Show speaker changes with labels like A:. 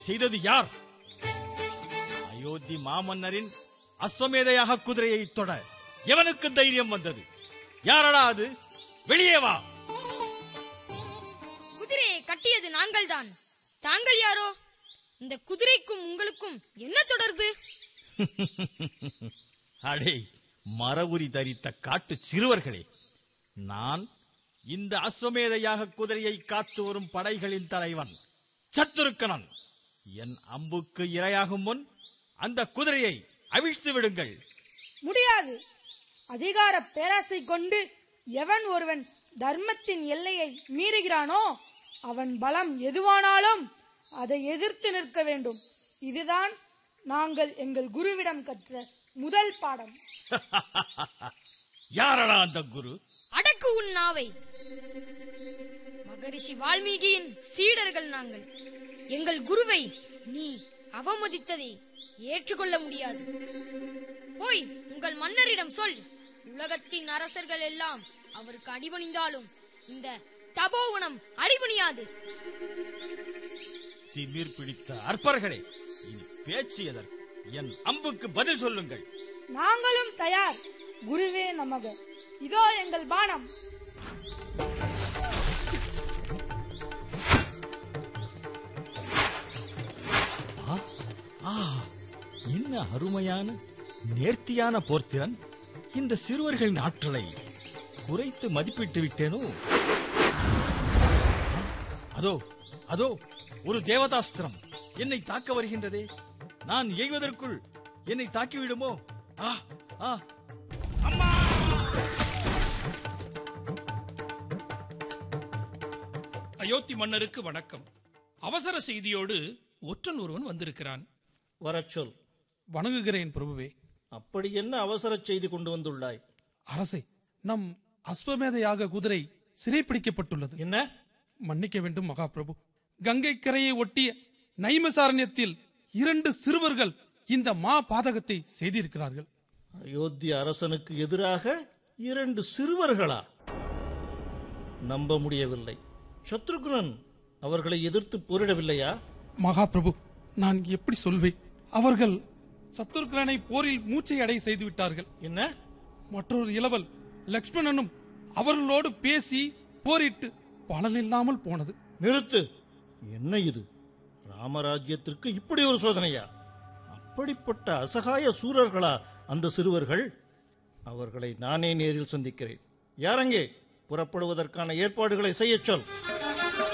A: செய்தது யார் அயோத்தி மாமன்னரின் அஸ்வமேதையாக குதிரையை தொட எவனுக்கு தைரியம் வந்தது யாரடா அது வெளியே வா
B: குதிரையை கட்டியது நாங்கள்தான் தாங்கள் யாரோ இந்த குதிரைக்கும் உங்களுக்கும் என்ன தொடர்பு
A: அடே மரவுரி தரித்த காட்டு சிறுவர்களே நான் இந்த அஸ்வமேதையாக குதிரையை காத்து வரும் படைகளின் தலைவன் சத்துருக்கணன் என் அம்புக்கு இரையாகும் முன் அந்த குதிரையை அவிழ்த்து விடுங்கள்
C: முடியாது அதிகார பேராசை கொண்டு எவன் ஒருவன் தர்மத்தின் எல்லையை மீறுகிறானோ அவன் பலம் எதுவானாலும் அதை எதிர்த்து நிற்க வேண்டும் இதுதான் நாங்கள் எங்கள் குருவிடம் கற்ற முதல் பாடம்
A: யாரடா அந்த குரு
B: அடக்கு உன் நாவை மகரிஷி வால்மீகியின் சீடர்கள் நாங்கள் எங்கள் குருவை நீ அவமதித்ததை ஏற்றுக்கொள்ள முடியாது போய் உங்கள் மன்னரிடம் சொல் உலகத்தின் அரசர்கள் எல்லாம் அவருக்கு அடிபணிந்தாலும் இந்த தபோவனம் அடிபணியாது
A: திமிர் பிடித்த அற்பர்களே இனி பேச்சு எதற்கு என் அம்புக்கு பதில் சொல்லுங்கள்
C: நாங்களும் தயார் குருவே நமக இதோ எங்கள் பானம்
A: ஆ, ஆ, என்ன அருமையான நேர்த்தியான போர்த்திறன் இந்த சிறுவர்களின் ஆற்றலை குறைத்து மதிப்பிட்டு விட்டேனோ ஆ, அதோ அதோ ஒரு தேவதாஸ்திரம் என்னை தாக்க வருகின்றதே நான் எய்வதற்குள் என்னை தாக்கிவிடுமோ ஆ ஆ அம்மா
D: அயோத்தி மன்னருக்கு வணக்கம் அவசர செய்தியோடு ஒற்றன் ஒருவன் வந்திருக்கிறான்
E: வரச் சொல்
F: வணங்குகிறேன் பிரபுவே
E: அப்படி என்ன அவசர செய்தி கொண்டு வந்துள்ளாய்
F: அரசே நம் அஸ்வமேதையாக குதிரை சிறைப்பிடிக்கப்பட்டுள்ளது
E: என்ன
F: மன்னிக்க வேண்டும் மகாபிரபு கங்கை கரையை ஒட்டிய நைமசாரண்யத்தில் இரண்டு சிறுவர்கள் இந்த மா பாதகத்தை செய்திருக்கிறார்கள்
E: அயோத்தி அரசனுக்கு எதிராக இரண்டு சிறுவர்களா நம்ப முடியவில்லை சத்ருகுணன் அவர்களை எதிர்த்து போரிடவில்லையா
F: மகாபிரபு நான் எப்படி சொல்வேன் அவர்கள் சத்துருக்கலனை போரில் மூச்சை அடை செய்து விட்டார்கள்
E: என்ன
F: மற்றொரு இளவல் லக்ஷ்மணனும் அவர்களோடு பேசி போரிட்டு பலனில்லாமல் போனது
E: நிறுத்து என்ன இது ராமராஜ்யத்திற்கு இப்படி ஒரு சோதனையா அப்படிப்பட்ட அசகாய சூரர்களா அந்த சிறுவர்கள் அவர்களை நானே நேரில் சந்திக்கிறேன் யாரங்கே புறப்படுவதற்கான ஏற்பாடுகளை செய்யச் சொல்